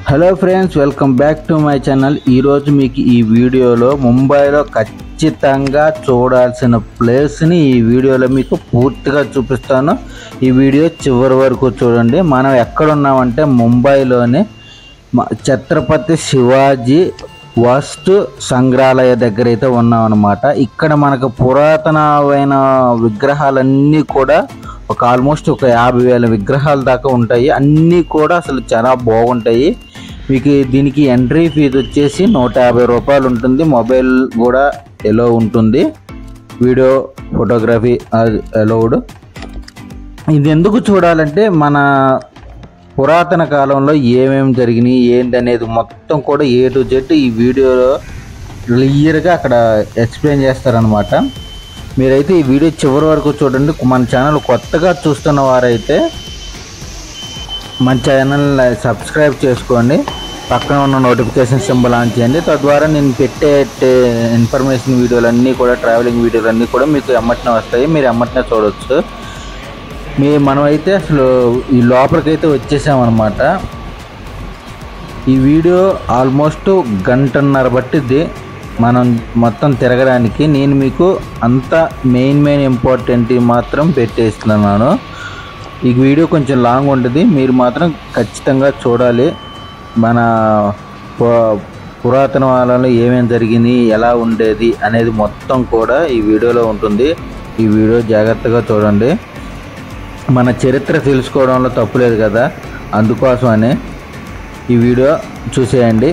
hello friends welcome back to my channel ఈరోజు మీకు ఈ వీడియోలో ముంబైలో ఖచ్చితంగా చూడాల్సిన ప్లేస్ని ఈ వీడియోలో మీకు పూర్తిగా చూపిస్తాను ఈ వీడియో చివరి వరకు చూడండి మనం ఎక్కడున్నామంటే ముంబైలోని మ- ఛత్రపతి శివాజీ వస్తు సంగ్రహాలయ దగ్గర అయితే ఉన్నాం అనమాట ఇక్కడ మనకు పురాతనమైన విగ్రహాలన్నీ కూడా ఒక ఆల్మోస్ట్ ఒక యాభై వేల విగ్రహాల దాకా ఉంటాయి అన్నీ కూడా అసలు చాలా బాగుంటాయి మీకు దీనికి ఎంట్రీ ఫీజు వచ్చేసి నూట యాభై రూపాయలు ఉంటుంది మొబైల్ కూడా ఎలో ఉంటుంది వీడియో ఫోటోగ్రఫీ అలౌడ్ ఇది ఎందుకు చూడాలంటే మన పురాతన కాలంలో ఏమేమి జరిగినాయి ఏంటి అనేది మొత్తం కూడా ఏ టు జెడ్ ఈ వీడియోలో క్లియర్గా అక్కడ ఎక్స్ప్లెయిన్ చేస్తారనమాట మీరైతే ఈ వీడియో చివరి వరకు చూడండి మన ఛానల్ కొత్తగా చూస్తున్న వారైతే మన ఛానల్ సబ్స్క్రైబ్ చేసుకోండి పక్కన ఉన్న నోటిఫికేషన్ సింబల్ ఆన్ చేయండి తద్వారా నేను పెట్టే ఇన్ఫర్మేషన్ వీడియోలన్నీ కూడా ట్రావెలింగ్ వీడియోలన్నీ కూడా మీకు ఎమ్మటనే వస్తాయి మీరు ఎమ్మటనే చూడొచ్చు మీ మనమైతే అసలు ఈ లోపలికైతే వచ్చేసామన్నమాట ఈ వీడియో ఆల్మోస్ట్ గంటన్నర పట్టిద్ది మనం మొత్తం తిరగడానికి నేను మీకు అంత మెయిన్ మెయిన్ ఇంపార్టెంట్ మాత్రం పెట్టేస్తున్నాను ఈ వీడియో కొంచెం లాంగ్ ఉంటుంది మీరు మాత్రం ఖచ్చితంగా చూడాలి మన పు- పురాతన వాళ్ళలో ఏమేమి జరిగింది ఎలా ఉండేది అనేది మొత్తం కూడా ఈ వీడియోలో ఉంటుంది ఈ వీడియో జాగ్రత్తగా చూడండి మన చరిత్ర తెలుసుకోవడంలో తప్పులేదు కదా అందుకోసమనే ఈ వీడియో చూసేయండి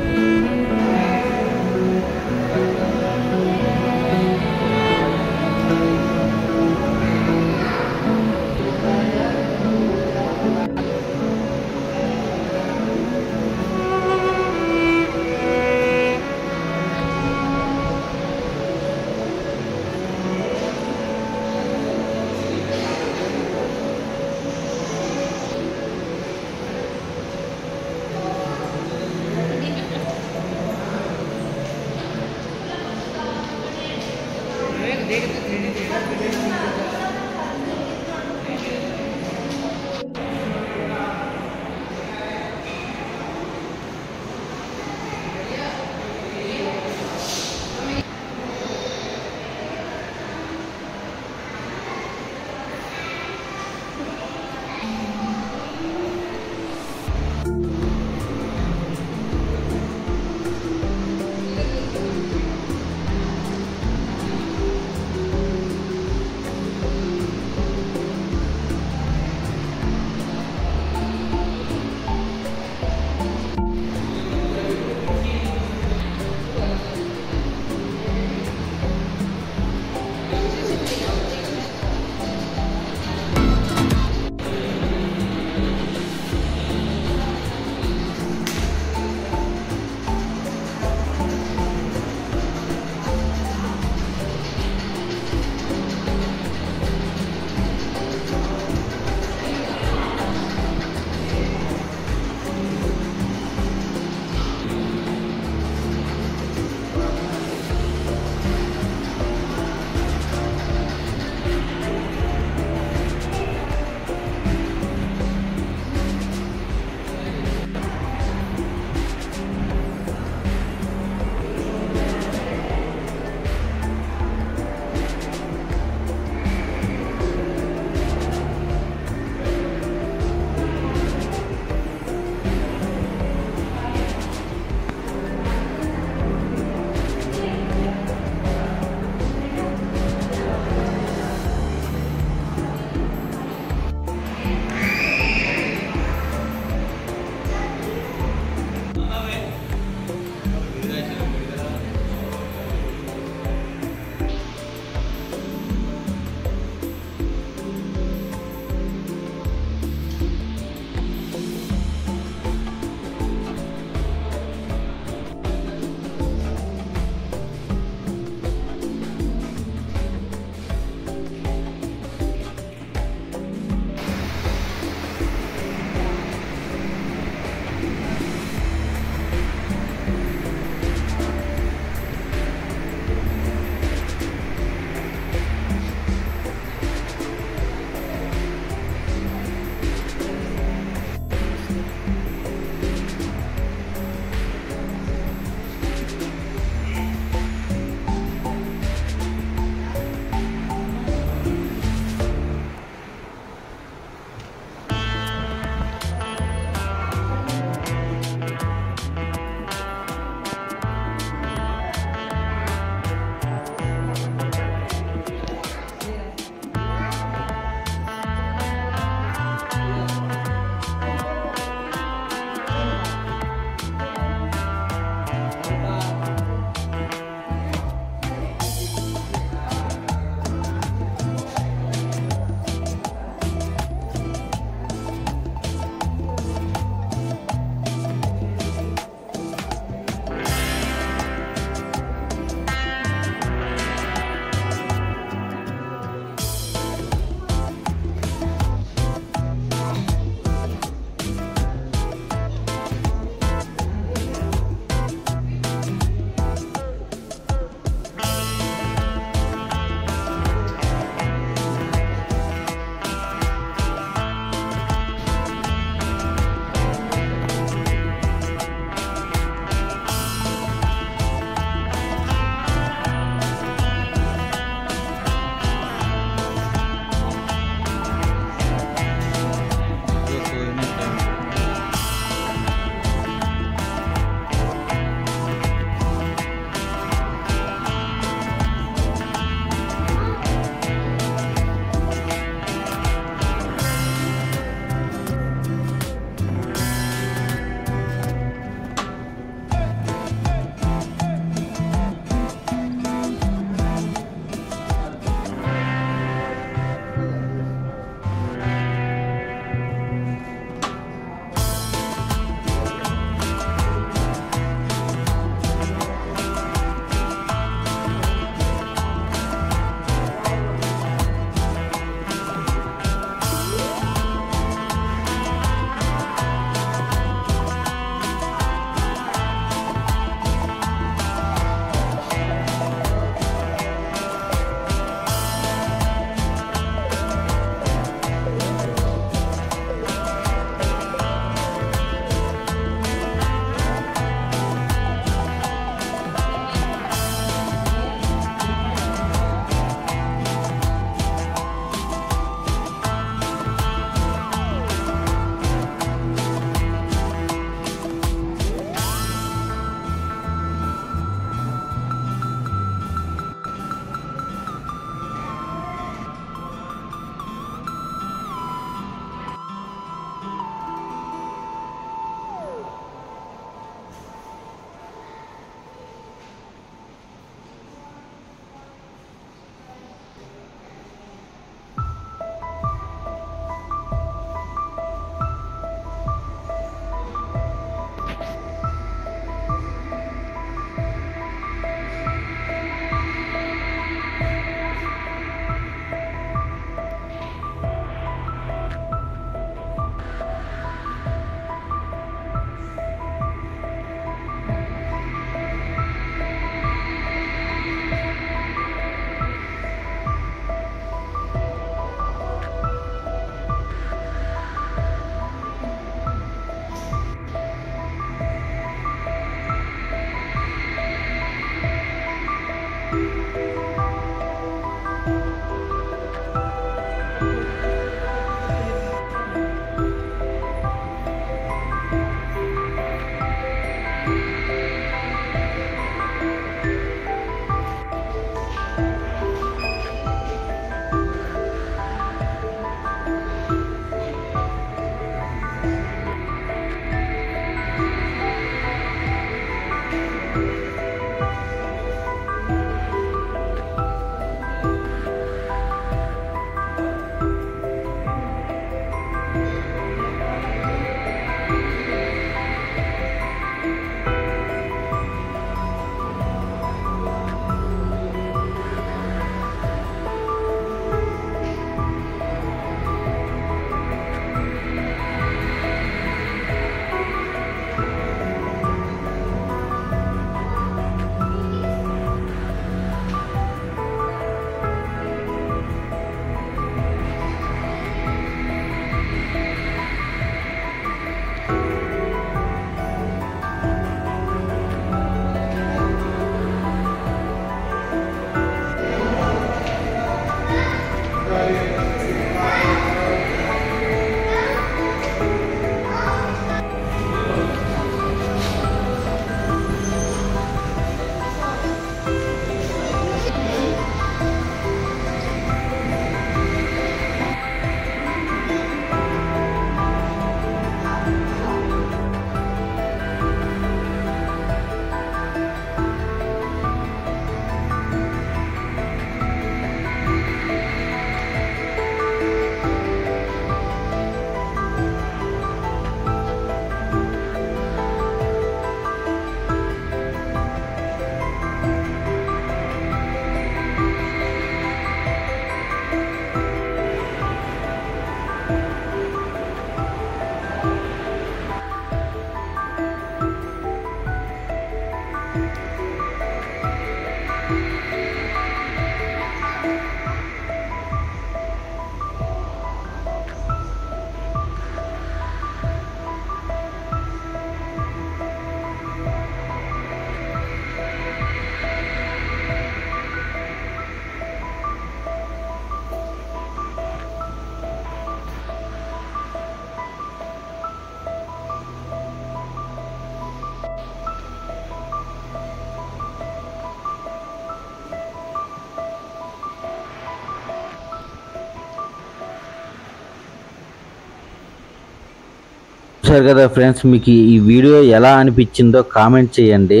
చూసారు కదా ఫ్రెండ్స్ మీకు ఈ వీడియో ఎలా అనిపించిందో కామెంట్ చేయండి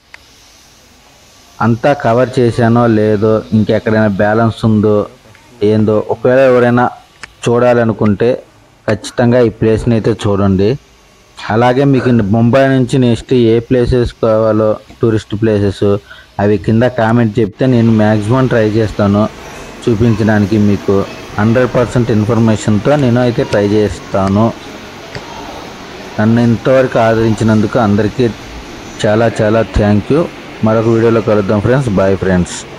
అంతా కవర్ చేశానో లేదో ఇంకెక్కడైనా బ్యాలెన్స్ ఉందో ఏందో ఒకవేళ ఎవరైనా చూడాలనుకుంటే ఖచ్చితంగా ఈ ప్లేస్ని అయితే చూడండి అలాగే మీకు ముంబై నుంచి నెక్స్ట్ ఏ ప్లేసెస్ కావాలో టూరిస్ట్ ప్లేసెస్ అవి కింద కామెంట్ చెప్తే నేను మ్యాక్సిమం ట్రై చేస్తాను చూపించడానికి మీకు హండ్రెడ్ పర్సెంట్ ఇన్ఫర్మేషన్తో నేను అయితే ట్రై చేస్తాను నన్ను ఇంతవరకు ఆదరించినందుకు అందరికీ చాలా చాలా థ్యాంక్ యూ మరొక వీడియోలో కలుద్దాం ఫ్రెండ్స్ బాయ్ ఫ్రెండ్స్